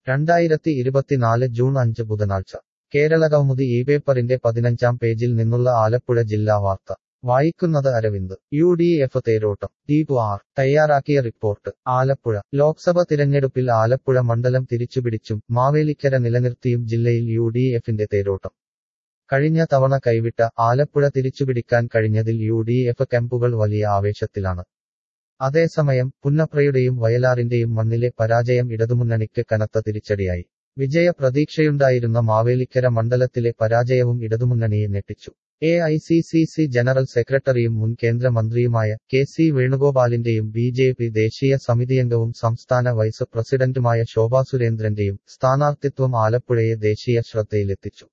രണ്ടായിരത്തി ഇരുപത്തിനാല് ജൂൺ അഞ്ച് ബുധനാഴ്ച കേരളകൗമുദി ഈ പേപ്പറിന്റെ പതിനഞ്ചാം പേജിൽ നിന്നുള്ള ആലപ്പുഴ ജില്ലാ വാർത്ത വായിക്കുന്നത് അരവിന്ദ് യു ഡി എഫ് തേരോട്ടം ദീപു ആർ തയ്യാറാക്കിയ റിപ്പോർട്ട് ആലപ്പുഴ ലോക്സഭ തിരഞ്ഞെടുപ്പിൽ ആലപ്പുഴ മണ്ഡലം തിരിച്ചുപിടിച്ചും മാവേലിക്കര നിലനിർത്തിയും ജില്ലയിൽ യു ഡി എഫിന്റെ തേരോട്ടം കഴിഞ്ഞ തവണ കൈവിട്ട ആലപ്പുഴ തിരിച്ചുപിടിക്കാൻ കഴിഞ്ഞതിൽ യു ഡി എഫ് ക്യാമ്പുകൾ വലിയ ആവേശത്തിലാണ് അതേസമയം പുന്നപ്രയുടെയും വയലാറിന്റെയും മണ്ണിലെ പരാജയം ഇടതുമുന്നണിക്ക് കനത്ത തിരിച്ചടിയായി വിജയ പ്രതീക്ഷയുണ്ടായിരുന്ന മാവേലിക്കര മണ്ഡലത്തിലെ പരാജയവും ഇടതുമുന്നണിയെ ഞെട്ടിച്ചു A I C C C general സെക്രട്ടറിയും മുൻ കേന്ദ്രമന്ത്രിയുമായ കെ സി വേണുഗോപാലിന്റെയും ബി ജെ പി ദേശീയ സമിതിയംഗവും സംസ്ഥാന വൈസ് പ്രസിഡന്റുമായ ശോഭാ സുരേന്ദ്രന്റെയും സ്ഥാനാർത്ഥിത്വം ആലപ്പുഴയെ ദേശീയ ശ്രദ്ധയിലെത്തിച്ചു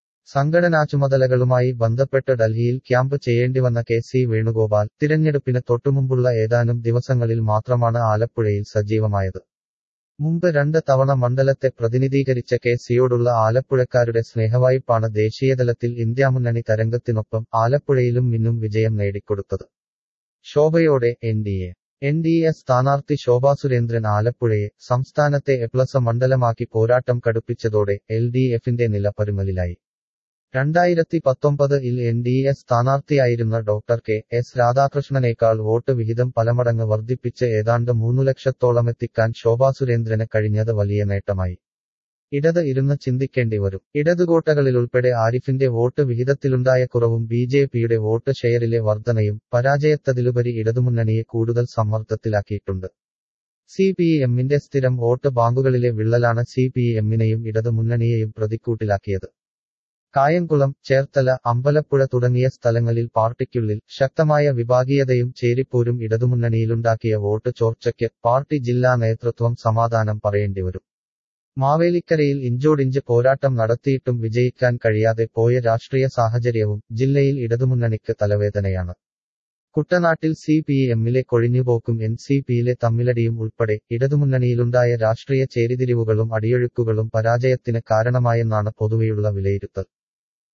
സംഘടനാ ചുമതലകളുമായി ബന്ധപ്പെട്ട് ഡൽഹിയിൽ ക്യാമ്പ് ചെയ്യേണ്ടിവന്ന കെ സി വേണുഗോപാൽ തിരഞ്ഞെടുപ്പിന് തൊട്ടുമുമ്പുള്ള ഏതാനും ദിവസങ്ങളിൽ മാത്രമാണ് ആലപ്പുഴയിൽ സജീവമായത് മുമ്പ് രണ്ട് തവണ മണ്ഡലത്തെ പ്രതിനിധീകരിച്ച കെ സിയോടുള്ള ആലപ്പുഴക്കാരുടെ സ്നേഹവായ്പാണ് ദേശീയതലത്തിൽ ഇന്ത്യാമുന്നണി തരംഗത്തിനൊപ്പം ആലപ്പുഴയിലും മിന്നും വിജയം നേടിക്കൊടുത്തത് ശോഭയോടെ N D A N D A സ്ഥാനാർത്ഥി ശോഭാ സുരേന്ദ്രൻ ആലപ്പുഴയെ സംസ്ഥാനത്തെ എപ്ലസ മണ്ഡലമാക്കി പോരാട്ടം കടുപ്പിച്ചതോടെ എൽ ഡി എഫിന്റെ നില പരുമലിലായി രണ്ടായിരത്തി പത്തൊമ്പത് ഇൽ എൻ ഡി എ സ്ഥാനാർത്ഥിയായിരുന്ന ഡോക്ടർ കെ എസ് രാധാകൃഷ്ണനേക്കാൾ വോട്ട് വിഹിതം പലമടങ്ങ് വർദ്ധിപ്പിച്ച് ഏതാണ്ട് മൂന്നു ലക്ഷത്തോളമെത്തിക്കാൻ ശോഭാ സുരേന്ദ്രന് കഴിഞ്ഞത് വലിയ നേട്ടമായി ഇടത് ഇരുന്ന് ചിന്തിക്കേണ്ടി വരും ഇടതുകോട്ടകളിലുൾപ്പെടെ ആരിഫിന്റെ വോട്ട് വിഹിതത്തിലുണ്ടായ കുറവും ബി ജെ പിയുടെ വോട്ട് ഷെയറിലെ വർധനയും പരാജയത്തതിലുപരി ഇടതുമുന്നണിയെ കൂടുതൽ സമ്മർദ്ദത്തിലാക്കിയിട്ടുണ്ട് സി പി എമ്മിന്റെ സ്ഥിരം വോട്ട് ബാങ്കുകളിലെ വിള്ളലാണ് സി പി എമ്മിനെയും ഇടതുമുന്നണിയെയും പ്രതിക്കൂട്ടിലാക്കിയത് കായംകുളം ചേർത്തല അമ്പലപ്പുഴ തുടങ്ങിയ സ്ഥലങ്ങളിൽ പാർട്ടിക്കുള്ളിൽ ശക്തമായ വിഭാഗീയതയും ചേരിപ്പോരും ഇടതുമുന്നണിയിലുണ്ടാക്കിയ വോട്ട് ചോർച്ചയ്ക്ക് പാർട്ടി ജില്ലാ നേതൃത്വം സമാധാനം പറയേണ്ടിവരും മാവേലിക്കരയിൽ ഇഞ്ചോടിഞ്ച് പോരാട്ടം നടത്തിയിട്ടും വിജയിക്കാൻ കഴിയാതെ പോയ രാഷ്ട്രീയ സാഹചര്യവും ജില്ലയിൽ ഇടതുമുന്നണിക്ക് തലവേദനയാണ് കുട്ടനാട്ടിൽ സി പി എമ്മിലെ കൊഴിഞ്ഞുപോക്കും എൻ സി പിയിലെ തമ്മിലടിയും ഉൾപ്പെടെ ഇടതുമുന്നണിയിലുണ്ടായ രാഷ്ട്രീയ ചേരിതിരിവുകളും അടിയൊഴുക്കുകളും പരാജയത്തിന് കാരണമായെന്നാണ് പൊതുവെയുള്ള വിലയിരുത്തൽ